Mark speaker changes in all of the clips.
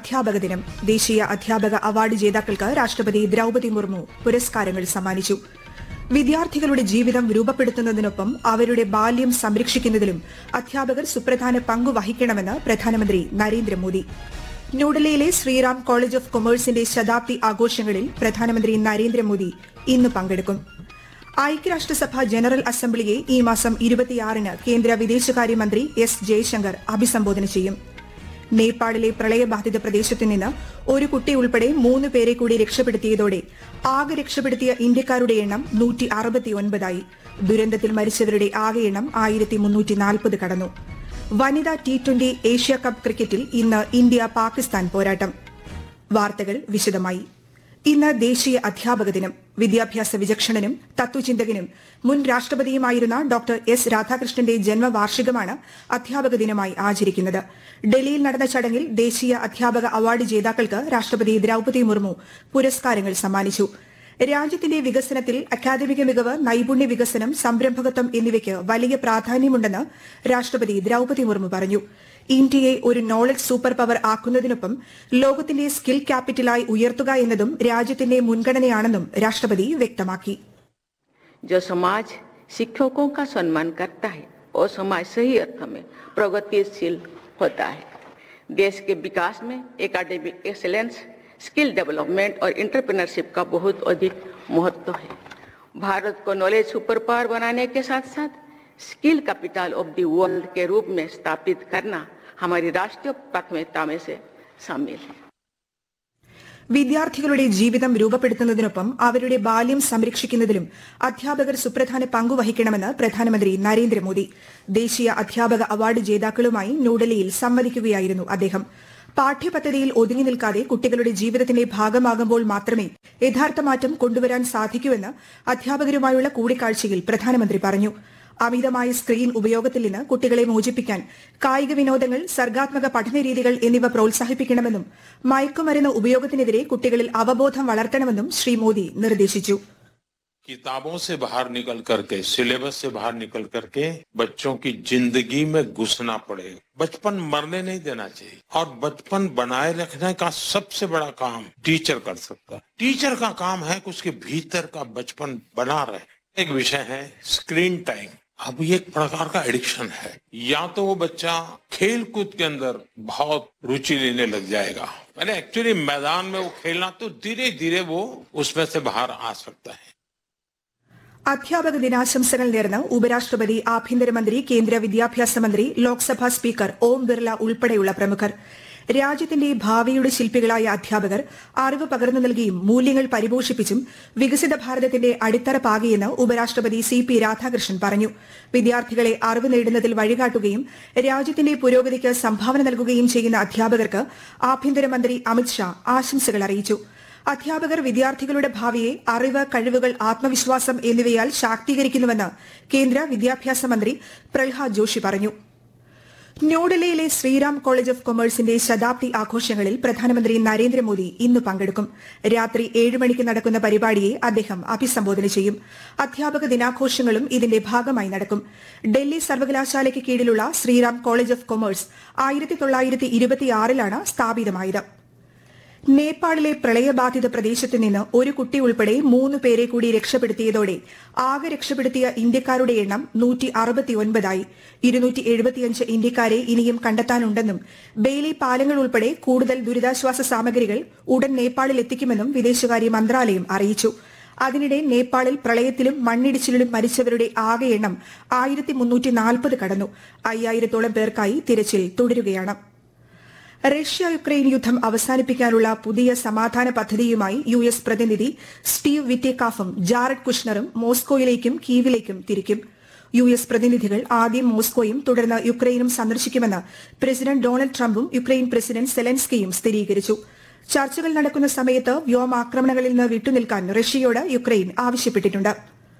Speaker 1: അധ്യാപക ദിനം ദേശീയ അധ്യാപക അവാർഡ് ജേതാക്കൾക്ക് രാഷ്ട്രപതി ദ്രൌപതി മുർമു പുരസ്കാരങ്ങൾ സമ്മാനിച്ചു വിദ്യാർത്ഥികളുടെ ജീവിതം രൂപപ്പെടുത്തുന്നതിനൊപ്പം അവരുടെ ബാല്യം സംരക്ഷിക്കുന്നതിലും അധ്യാപകർ സുപ്രധാന പങ്ക് വഹിക്കണമെന്ന് പ്രധാനമന്ത്രി നരേന്ദ്രമോദി ന്യൂഡൽഹിയിലെ ശ്രീറാം കോളേജ് ഓഫ് കൊമേഴ്സിന്റെ ശതാബ്ദി ആഘോഷങ്ങളിൽ പ്രധാനമന്ത്രി നരേന്ദ്രമോദി ഇന്ന് പങ്കെടുക്കും ഐക്യരാഷ്ട്രസഭ ജനറൽ അസംബ്ലിയെ ഈ മാസം ഇരുപത്തിയാറിന് കേന്ദ്ര വിദേശകാര്യമന്ത്രി എസ് ജയശങ്കർ അഭിസംബോധന ചെയ്യും നേപ്പാളിലെ പ്രളയബാധിത പ്രദേശത്ത് നിന്ന് ഒരു കുട്ടി ഉൾപ്പെടെ മൂന്ന് പേരെ കൂടി രക്ഷപ്പെടുത്തിയതോടെ ആകെ രക്ഷപ്പെടുത്തിയ ഇന്ത്യക്കാരുടെ എണ്ണം നൂറ്റി അറുപത്തിയൊൻപതായി ദുരന്തത്തിൽ മരിച്ചവരുടെ ആകെ എണ്ണം ആയിരത്തി മുന്നൂറ്റി നാൽപ്പത് കടന്നു വനിതാ ടി ട്വന്റി ഏഷ്യ കപ്പ് ക്രിക്കറ്റിൽ ഇന്ന് ഇന്ത്യ പാകിസ്ഥാൻ പോരാട്ടം വാർത്തകൾ വിശദമായി ഇന്ന് ദേശീയ അധ്യാപക ദിനം വിദ്യാഭ്യാസ വിചക്ഷണനും തത്വചിന്തകനും മുൻ രാഷ്ട്രപതിയുമായിരുന്ന ഡോക്ടർ എസ് രാധാകൃഷ്ണന്റെ ജന്മവാർഷികമാണ് അധ്യാപക ദിനമായി ആചരിക്കുന്നത് ഡൽഹിയിൽ നടന്ന ചടങ്ങിൽ ദേശീയ അധ്യാപക അവാർഡ് ജേതാക്കൾക്ക് രാഷ്ട്രപതി ദ്രൌപതി മുർമു പുരസ്കാരങ്ങൾ സമ്മാനിച്ചു രാജ്യത്തിന്റെ വികസനത്തിൽ അക്കാദമിക മികവ് നൈപുണ്യ വികസനം സംരംഭകത്വം എന്നിവയ്ക്ക് വലിയ പ്രാധാന്യമുണ്ടെന്ന് രാഷ്ട്രപതി ദ്രൌപതി മുർമു പറഞ്ഞു ഇന്ത്യയെ ഒരു നോളജ് സൂപ്പർ പവർ ആക്കുന്നതിനൊപ്പം ലോകത്തിന്റെ സ്കിൽ ക്യാപിറ്റലായി ഉയർത്തുക എന്നതും രാജ്യത്തിന്റെ മുൻഗണനയാണെന്നും രാഷ്ട്രപതി വ്യക്തമാക്കി
Speaker 2: जो समाज शिक्षकों का सम्मान करता है और समाज सही अर्थ में प्रगतिशील होता है देश के विकास में एकेडमिक एक्सेलेंस स्किल डेवलपमेंट और इंटरप्रेन्योरशिप का बहुत अधिक महत्व है भारत को नॉलेज सुपर पावर बनाने के साथ साथ skill capital of the world के रूप में स्थापित करना हमारी राष्ट्रीय प्राथमिकता में से शामिल है
Speaker 1: വിദ്യാർത്ഥികളുടെ ജീവിതം രൂപപ്പെടുത്തുന്നതിനൊപ്പം അവരുടെ ബാല്യം സംരക്ഷിക്കുന്നതിലും അധ്യാപകർ സുപ്രധാന പങ്കു വഹിക്കണമെന്ന് പ്രധാനമന്ത്രി നരേന്ദ്രമോദി ദേശീയ അധ്യാപക അവാർഡ് ജേതാക്കളുമായി ന്യൂഡൽഹിയിൽ സംവദിക്കുകയായിരുന്നു അദ്ദേഹം പാഠ്യപദ്ധതിയിൽ ഒതുങ്ങി നിൽക്കാതെ കുട്ടികളുടെ ജീവിതത്തിന്റെ ഭാഗമാകുമ്പോൾ മാത്രമേ യഥാർത്ഥ മാറ്റം കൊണ്ടുവരാൻ സാധിക്കൂവെന്ന് അധ്യാപകരുമായുള്ള കൂടിക്കാഴ്ചയിൽ പ്രധാനമന്ത്രി പറഞ്ഞു അമിതമായ സ്ക്രീൻ ഉപയോഗത്തിൽ നിന്ന് കുട്ടികളെ മോചിപ്പിക്കാൻ കായിക വിനോദങ്ങൾ സർഗാത്മക പഠനരീതികൾ എന്നിവ പ്രോത്സാഹിപ്പിക്കണമെന്നും മയക്കുമരുന്ന് ഉപയോഗത്തിനെതിരെ കുട്ടികളിൽ അവബോധം വളർത്തണമെന്നും ശ്രീ മോദി നിർദ്ദേശിച്ചു
Speaker 3: किताबों से बाहर निकल करके सिलेबस से बाहर निकल करके बच्चों की जिंदगी में घुसना पड़े बचपन मरने नहीं देना चाहिए और बचपन बनाए रखने का सबसे बड़ा काम टीचर कर सकता है टीचर का काम है कि उसके भीतर का बचपन बना रहे एक विषय है स्क्रीन टाइम अब ये एक प्रकार का एडिक्शन है या तो वो बच्चा खेल कूद के अंदर बहुत रुचि लेने लग जाएगा पहले एक्चुअली मैदान में वो खेलना तो धीरे धीरे वो उसमें से बाहर आ सकता है
Speaker 1: അധ്യാപക ദിനാശംസകൾ നേർന്ന് ഉപരാഷ്ട്രപതി ആഭ്യന്തരമന്ത്രി കേന്ദ്ര വിദ്യാഭ്യാസ മന്ത്രി ലോക്സഭാ സ്പീക്കർ ഓം ബിർള ഉൾപ്പെടെയുള്ള പ്രമുഖർ രാജ്യത്തിന്റെ ഭാവിയുടെ ശില്പികളായ അധ്യാപകർ അറിവ് പകർന്നു നൽകിയും മൂല്യങ്ങൾ പരിപോഷിപ്പിച്ചും വികസിത ഭാരതത്തിന്റെ അടിത്തറ പാകിയെന്ന് ഉപരാഷ്ട്രപതി സി പി രാധാകൃഷ്ണൻ പറഞ്ഞു വിദ്യാർത്ഥികളെ അറിവ് നേടുന്നതിൽ വഴികാട്ടുകയും രാജ്യത്തിന്റെ പുരോഗതിക്ക് സംഭാവന നൽകുകയും ചെയ്യുന്ന അധ്യാപകർക്ക് ആഭ്യന്തരമന്ത്രി അമിത്ഷാ ആശംസകൾ അറിയിച്ചു അധ്യാപകർ വിദ്യാർത്ഥികളുടെ ഭാവിയെ അറിവ് കഴിവുകൾ ആത്മവിശ്വാസം എന്നിവയാൽ ശാക്തീകരിക്കുന്നുവെന്ന് കേന്ദ്ര വിദ്യാഭ്യാസ മന്ത്രി പ്രഹ്ലാദ് ജോഷി പറഞ്ഞു ന്യൂഡൽഹിയിലെ ശ്രീറാം കോളേജ് ഓഫ് കൊമേഴ്സിന്റെ ശതാബ്ദി ആഘോഷങ്ങളിൽ പ്രധാനമന്ത്രി നരേന്ദ്രമോദി ഇന്ന് പങ്കെടുക്കും രാത്രി ഏഴ് മണിക്ക് നടക്കുന്ന പരിപാടിയെ അദ്ദേഹം അഭിസംബോധന ചെയ്യും അധ്യാപക ദിനാഘോഷങ്ങളും ഇതിന്റെ ഭാഗമായി നടക്കും ഡൽഹി സർവകലാശാലയ്ക്ക് കീഴിലുള്ള ശ്രീറാം കോളേജ് ഓഫ് കൊമേഴ്സ് ആയിരത്തി തൊള്ളായിരത്തി ഇരുപത്തിയാറിലാണ് സ്ഥാപിതമായത് നേപ്പാളിലെ പ്രളയബാധിത പ്രദേശത്ത് നിന്ന് ഒരു കുട്ടി ഉൾപ്പെടെ മൂന്ന് പേരെ കൂടി രക്ഷപ്പെടുത്തിയതോടെ ആകെ രക്ഷപ്പെടുത്തിയ ഇന്ത്യക്കാരുടെ എണ്ണം നൂറ്റി അറുപത്തിയൊൻപതായി ഇരുന്നൂറ്റി എഴുപത്തിയഞ്ച് ഇന്ത്യക്കാരെ ഇനിയും കണ്ടെത്താനുണ്ടെന്നും ബെയിലി പാലങ്ങൾ ഉൾപ്പെടെ കൂടുതൽ ദുരിതാശ്വാസ സാമഗ്രികൾ ഉടൻ നേപ്പാളിൽ എത്തിക്കുമെന്നും വിദേശകാര്യ മന്ത്രാലയം അറിയിച്ചു അതിനിടെ നേപ്പാളിൽ പ്രളയത്തിലും മണ്ണിടിച്ചിലിലും മരിച്ചവരുടെ ആകെ എണ്ണം ആയിരത്തി മുന്നൂറ്റി നാൽപ്പത് കടന്നു അയ്യായിരത്തോളം പേർക്കായി തിരച്ചിൽ തുടരുകയാണ് റഷ്യ യുക്രൈൻ യുദ്ധം അവസാനിപ്പിക്കാനുള്ള പുതിയ സമാധാന പദ്ധതിയുമായി യു എസ് പ്രതിനിധി സ്റ്റീവ് വിറ്റേക്കാഫും ജാറഡ് കുഷ്ണറും മോസ്കോയിലേക്കും കീവിലേക്കും തിരിക്കും യു എസ് പ്രതിനിധികൾ ആദ്യം മോസ്കോയും തുടർന്ന് യുക്രൈനും സന്ദർശിക്കുമെന്ന് പ്രസിഡന്റ് ഡൊണാൾഡ് ട്രംപും യുക്രൈൻ പ്രസിഡന്റ് സെലൻസ്കിയും സ്ഥിരീകരിച്ചു ചർച്ചകൾ നടക്കുന്ന സമയത്ത് വ്യോമാക്രമണങ്ങളിൽ നിന്ന് വിട്ടുനിൽക്കാൻ റഷ്യയോട് യുക്രൈൻ ആവശ്യപ്പെട്ടിട്ടുണ്ട്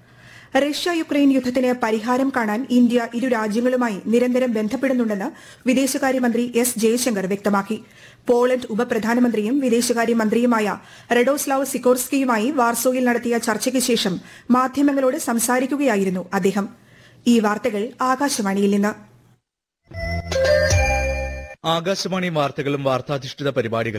Speaker 1: റഷ്യ യുക്രൈൻ യുദ്ധത്തിന് പരിഹാരം കാണാൻ ഇന്ത്യ ഇരു രാജ്യങ്ങളുമായി നിരന്തരം ബന്ധപ്പെടുന്നുണ്ടെന്ന് വിദേശകാര്യമന്ത്രി എസ് ജയശങ്കർ വ്യക്തമാക്കി പോളണ്ട് ഉപപ്രധാനമന്ത്രിയും വിദേശകാര്യമന്ത്രിയുമായ റെഡോസ്ലാവ് സിക്കോർസ്കിയുമായി വാർസോയിൽ നടത്തിയ ചർച്ചയ്ക്ക് ശേഷം മാധ്യമങ്ങളോട് സംസാരിക്കുകയായിരുന്നു അദ്ദേഹം ഈ വാർത്തകൾ ആകാശവാണിയിൽ നിന്ന്
Speaker 4: ആകാശവാണി വാർത്തകളും വാർത്താധിഷ്ഠിത പരിപാടികളും